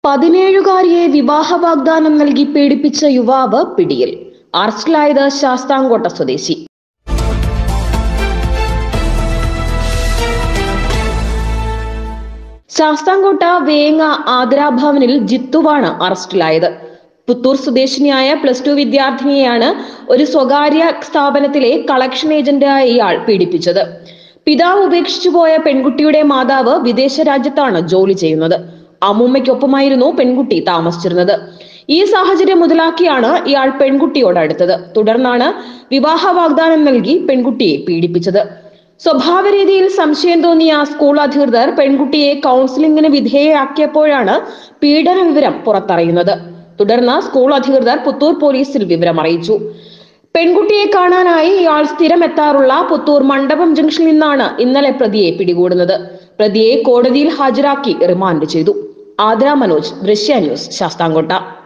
പതിനേഴുകാരിയെ വിവാഹ വാഗ്ദാനം നൽകി പീഡിപ്പിച്ച യുവാവ് പിടിയിൽ അറസ്റ്റിലായത് ശാസ്താംകോട്ട സ്വദേശി ശാസ്താംകോട്ട വേങ്ങ ആദരാഭവനിൽ ജിത്തുവാണ് അറസ്റ്റിലായത് പുത്തൂർ സ്വദേശിനിയായ പ്ലസ് ടു വിദ്യാർത്ഥിനിയെയാണ് ഒരു സ്വകാര്യ സ്ഥാപനത്തിലെ കളക്ഷൻ ഏജന്റായ ഇയാൾ പീഡിപ്പിച്ചത് പിതാവ് ഉപേക്ഷിച്ചു പോയ പെൺകുട്ടിയുടെ മാതാവ് വിദേശ രാജ്യത്താണ് ജോലി ചെയ്യുന്നത് അമ്മൂമ്മയ്ക്കൊപ്പമായിരുന്നു പെൺകുട്ടി താമസിച്ചിരുന്നത് ഈ സാഹചര്യം മുതലാക്കിയാണ് ഇയാൾ പെൺകുട്ടിയോട് അടുത്തത് തുടർന്നാണ് വിവാഹ വാഗ്ദാനം നൽകി പെൺകുട്ടിയെ പീഡിപ്പിച്ചത് സ്വഭാവ രീതിയിൽ സംശയം തോന്നിയ സ്കൂൾ അധികൃതർ പെൺകുട്ടിയെ കൗൺസിലിംഗിന് വിധേയയാക്കിയപ്പോഴാണ് പീഡന വിവരം പുറത്തറിയുന്നത് തുടർന്ന് സ്കൂൾ അധികൃതർ പുത്തൂർ പോലീസിൽ വിവരം അറിയിച്ചു പെൺകുട്ടിയെ കാണാനായി ഇയാൾ സ്ഥിരം എത്താറുള്ള പുത്തൂർ മണ്ഡപം ജംഗ്ഷനിൽ നിന്നാണ് ഇന്നലെ പ്രതിയെ പിടികൂടുന്നത് പ്രതിയെ കോടതിയിൽ ഹാജരാക്കി റിമാൻഡ് ചെയ്തു ആദ്ര മനോജ് ദൃശ്യ ന്യൂസ് ശാസ്താംകോട്ട